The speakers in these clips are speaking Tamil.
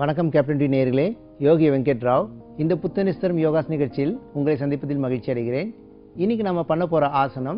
வணக்கம் கேப்டன் டி நேயர்களே யோகி வெங்கட் ராவ் இந்த புத்தனிஸ்தரம் யோகாஸ் நிகழ்ச்சியில் உங்களை சந்திப்பதில் மகிழ்ச்சி அடைகிறேன் இன்னைக்கு நம்ம பண்ண போகிற ஆசனம்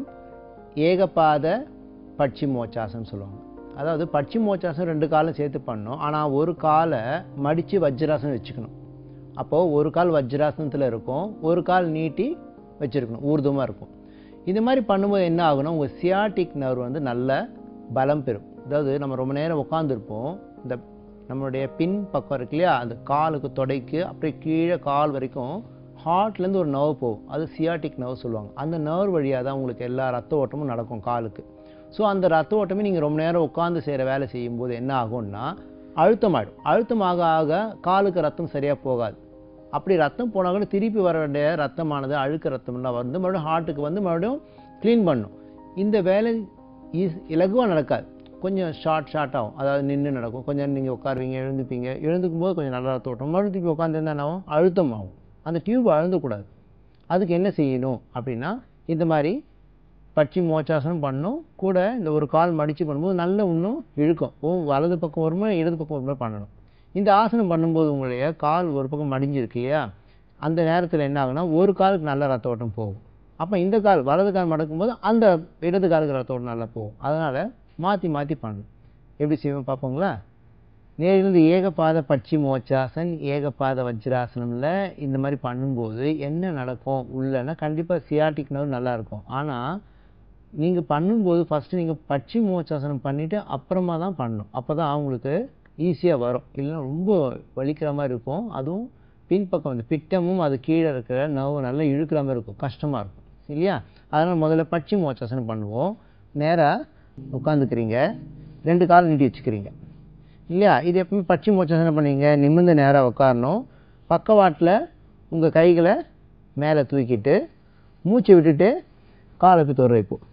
ஏகபாத பட்சி மோச்சாசனம் சொல்லுவாங்க அதாவது பட்சி மோச்சாசனம் ரெண்டு காலும் சேர்த்து பண்ணணும் ஆனால் ஒரு காலை மடித்து வஜ்ராசனம் வச்சுக்கணும் அப்போது ஒரு கால் வஜ்ராசனத்தில் இருக்கும் ஒரு கால் நீட்டி வச்சுருக்கணும் ஊர்துமாக இருக்கும் இந்த மாதிரி பண்ணும்போது என்ன ஆகும்னா உங்கள் சியாட்டிக் நர்வ் வந்து நல்ல பலம் பெறும் அதாவது நம்ம ரொம்ப நேரம் உட்காந்துருப்போம் இந்த நம்மளுடைய பின் பக்கம் இருக்கு இல்லையா அந்த காலுக்கு தொடைக்கு அப்படியே கீழே கால் வரைக்கும் ஹார்ட்லேருந்து ஒரு நர்வ் போகும் அது சியாட்டிக் நர்வ் சொல்லுவாங்க அந்த நர்வ் வழியாக தான் உங்களுக்கு எல்லா ரத்த ஓட்டமும் நடக்கும் காலுக்கு ஸோ அந்த ரத்த ஓட்டமே நீங்கள் ரொம்ப நேரம் உட்காந்து செய்கிற வேலை செய்யும்போது என்ன ஆகும்னா அழுத்தமாயிடும் அழுத்தமாக ஆக காலுக்கு ரத்தம் சரியாக போகாது அப்படி ரத்தம் போனால் கூட திருப்பி வர வேண்டிய ரத்தமானது அழுக்கு ரத்தம்லாம் வந்து மறுபடியும் ஹார்ட்டுக்கு வந்து மறுபடியும் க்ளீன் பண்ணும் இந்த வேலை ஈஸ் இலகுவாக நடக்காது கொஞ்சம் ஷார்ட் ஷார்ட் ஆகும் அதாவது நின்று நடக்கும் கொஞ்சம் நீங்கள் உட்காருவீங்க எழுந்துப்பீங்க எழுந்துக்கும் போது கொஞ்சம் நல்லா தோட்டம் மறுபடியும் திருப்பி உட்காந்துருந்தா என்ன ஆகும் அழுத்தம் ஆகும் அந்த டியூப் அழுந்தக்கூடாது அதுக்கு என்ன செய்யணும் அப்படின்னா இந்த மாதிரி பட்சி மோச்சாசனம் பண்ணும் கூட இந்த ஒரு கால் மடித்து பண்ணும்போது நல்ல இன்னும் இழுக்கும் ஓ வலது பக்கம் ஒரு முறை இடது பக்கம் ஒரு முறை பண்ணணும் இந்த ஆசனம் பண்ணும்போது உங்களுடைய கால் ஒரு பக்கம் மடிஞ்சிருக்கு இல்லையா அந்த நேரத்தில் என்ன ஆகுனா ஒரு காலுக்கு நல்ல ரத்த ஓட்டம் போகும் அப்போ இந்த கால் வலது கால் மடக்கும்போது அந்த இடது காலுக்கு ரத்த ஓட்டம் நல்லா போகும் அதனால் மாற்றி மாற்றி பண்ணணும் எப்படி செய்வோம் பார்ப்போங்களா நேரிலிருந்து ஏகபாத பட்சி மோச்சாசன் ஏகபாத வஜ்ராசனமில் இந்த மாதிரி பண்ணும்போது என்ன நடக்கும் உள்ளன்னா கண்டிப்பாக சியாட்டிக் நர்வ் நல்லா இருக்கும் ஆனால் நீங்கள் பண்ணும்போது ஃபஸ்ட்டு நீங்கள் பட்சி மோச்சாசனம் பண்ணிவிட்டு அப்புறமா தான் பண்ணணும் அப்போ தான் அவங்களுக்கு ஈஸியாக வரும் இல்லைன்னா ரொம்ப வலிக்கிற மாதிரி இருக்கும் அதுவும் பின்பக்கம் வந்து பிட்டமும் அது கீழே இருக்கிற நர்வு நல்லா இழுக்கிற மாதிரி இருக்கும் கஷ்டமாக இருக்கும் இல்லையா அதனால் முதல்ல பட்சி மோச்சாசனம் பண்ணுவோம் நேராக உட்காந்துக்கிறீங்க ரெண்டு கால் நீட்டி வச்சுக்கிறீங்க இல்லையா இது எப்பவுமே பட்சி மோச்சாசனம் பண்ணீங்க நிமிர்ந்து நேராக உட்காரணும் பக்கவாட்டில் உங்கள் கைகளை மேலே தூக்கிட்டு மூச்சை விட்டுட்டு காலை போய் தொற வைப்போம்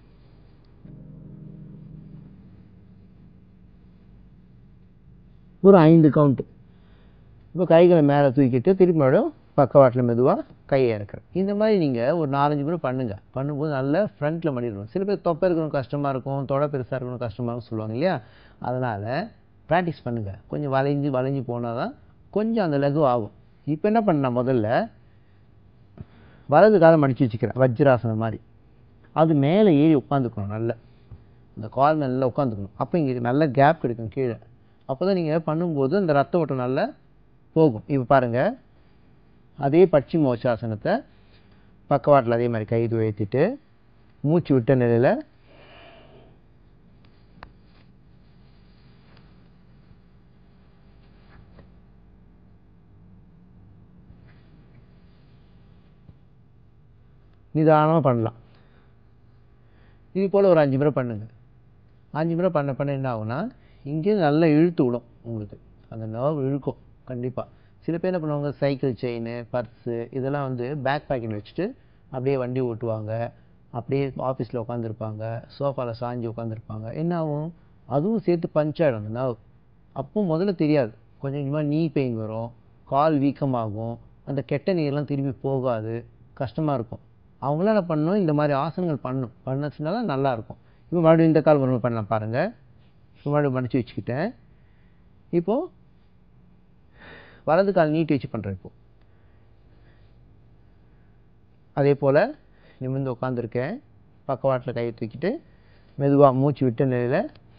ஒரு ஐந்து கவுண்ட்டு இப்போ கைகளை மேலே தூக்கிட்டு திருப்பி மறுபடியும் பக்கவாட்டில் மெதுவாக கையை இறக்குறேன் இந்த மாதிரி நீங்கள் ஒரு நாலஞ்சு முறை பண்ணுங்கள் பண்ணும்போது நல்லா ஃப்ரண்ட்டில் மடிடணும் சில பேர் தொப்பை இருக்கணும் கஷ்டமாக இருக்கும் தொடை பெருசாக இருக்கணும் கஷ்டமாக இருக்கும் சொல்லுவாங்க இல்லையா அதனால் ப்ராக்டிஸ் பண்ணுங்கள் கொஞ்சம் வளைஞ்சு வளைஞ்சு போனால் தான் கொஞ்சம் அந்த லகு ஆகும் இப்போ என்ன பண்ணேன் முதல்ல வலது காலம் மடித்து வச்சுக்கிறேன் வஜ்ராசனம் மாதிரி அது மேலே ஏறி உட்காந்துக்கணும் நல்லா அந்த கால் நல்லா உட்காந்துக்கணும் அப்போ இங்கே நல்ல கேப் கிடைக்கும் கீழே அப்போ தான் நீங்கள் பண்ணும்போது அந்த ரத்த ஓட்டம் நல்லா போகும் இப்போ பாருங்கள் அதே பட்சி மோச்சாசனத்தை பக்கவாட்டில் அதே மாதிரி கை உயர்த்திட்டு மூச்சு விட்ட நிலையில் நிதானமாக பண்ணலாம் இது போல் ஒரு அஞ்சு முறை பண்ணுங்க அஞ்சு முறை பண்ண பண்ண என்ன ஆகும்னா இங்கேயும் நல்லா இழுத்து விடும் உங்களுக்கு அந்த நர்வ் இழுக்கும் கண்டிப்பாக சில பேர் என்ன பண்ணுவாங்க சைக்கிள் செயின் பர்ஸு இதெல்லாம் வந்து பேக் பேக்கில் வச்சுட்டு அப்படியே வண்டி ஓட்டுவாங்க அப்படியே ஆஃபீஸில் உட்காந்துருப்பாங்க சோஃபாவில் சாஞ்சு உட்காந்துருப்பாங்க என்ன ஆகும் அதுவும் சேர்த்து பஞ்ச் ஆகிடும் அந்த நர்வ் அப்போ முதல்ல தெரியாது கொஞ்சம் கொஞ்சமாக நீ பெயின் வரும் கால் வீக்கமாகும் அந்த கெட்ட நீர்லாம் திரும்பி போகாது கஷ்டமாக இருக்கும் அவங்களாம் என்ன பண்ணணும் இந்த மாதிரி ஆசனங்கள் பண்ணணும் பண்ணச்சுனால நல்லாயிருக்கும் இப்போ மறுபடியும் இந்த கால் ஒன்று பண்ணலாம் பாருங்கள் இப்போ மறுபடியும் மடித்து வச்சுக்கிட்டேன் இப்போது வலது கால் நீட்டி வச்சு பண்ணுறேன் இப்போது அதே போல் நிமிர்ந்து உட்காந்துருக்கேன் பக்கவாட்டில் கையை தூக்கிட்டு மெதுவாக மூச்சு விட்ட நிலையில்